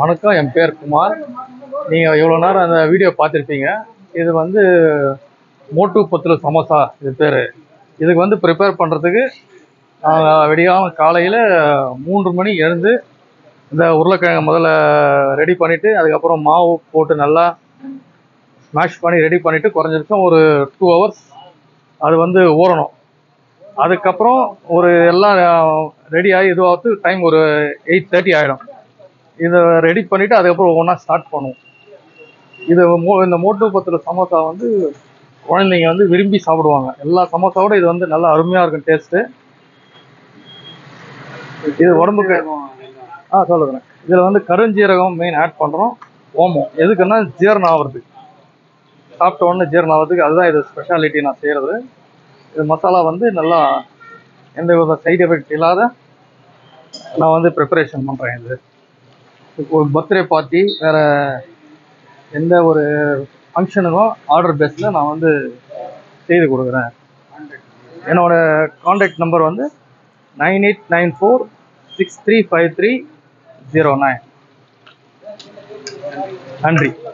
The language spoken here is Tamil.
வணக்கம் என் பேர் குமார் நீங்கள் இவ்வளோ நேரம் அந்த வீடியோ பார்த்துருப்பீங்க இது வந்து மோட்டு பத்துல சமோசா இது பேர் இதுக்கு வந்து ப்ரிப்பேர் பண்ணுறதுக்கு விடியாமல் காலையில் மூன்று மணி எழுந்து இந்த உருளைக்கிழங்கு முதல்ல ரெடி பண்ணிவிட்டு அதுக்கப்புறம் மாவு போட்டு நல்லா ஸ்மாஷ் பண்ணி ரெடி பண்ணிவிட்டு குறைஞ்சபட்சம் ஒரு டூ ஹவர்ஸ் அது வந்து ஊறணும் அதுக்கப்புறம் ஒரு எல்லாம் ரெடி ஆகி இதுவாகிறது டைம் ஒரு எயிட் தேர்ட்டி ஆகிடும் இதை ரெடி பண்ணிவிட்டு அதுக்கப்புறம் ஒவ்வொன்றா ஸ்டார்ட் பண்ணுவோம் இது மோ இந்த மோட்டு பத்தில் சமோசா வந்து குழந்தைங்க வந்து விரும்பி சாப்பிடுவாங்க எல்லா சமோசாவோட இது வந்து நல்லா அருமையாக இருக்கும் டேஸ்ட்டு இது உடம்புக்கு ஆ சொல்லுறேன் இதில் வந்து கருஞ்சீரகம் மெயின் ஆட் பண்ணுறோம் ஓமம் எதுக்குன்னா ஜீரணம் ஆகிறதுக்கு சாப்பிட்ட உடனே ஜீரணம் ஆகிறதுக்கு அதுதான் இது ஸ்பெஷாலிட்டி நான் செய்கிறது இது மசாலா வந்து நல்லா எந்த வித சைடு எஃபெக்ட் இல்லாத நான் வந்து ப்ரிப்பரேஷன் பண்ணுறேன் இது ஒரு பர்த்டே பார்ட்டி வேறு எந்த ஒரு ஃபங்க்ஷனுக்கும் ஆர்டர் பேஸில் நான் வந்து செய்து கொடுக்குறேன் என்னோட காண்டாக்ட் நம்பர் வந்து nine eight nine four six three five three zero nine நன்றி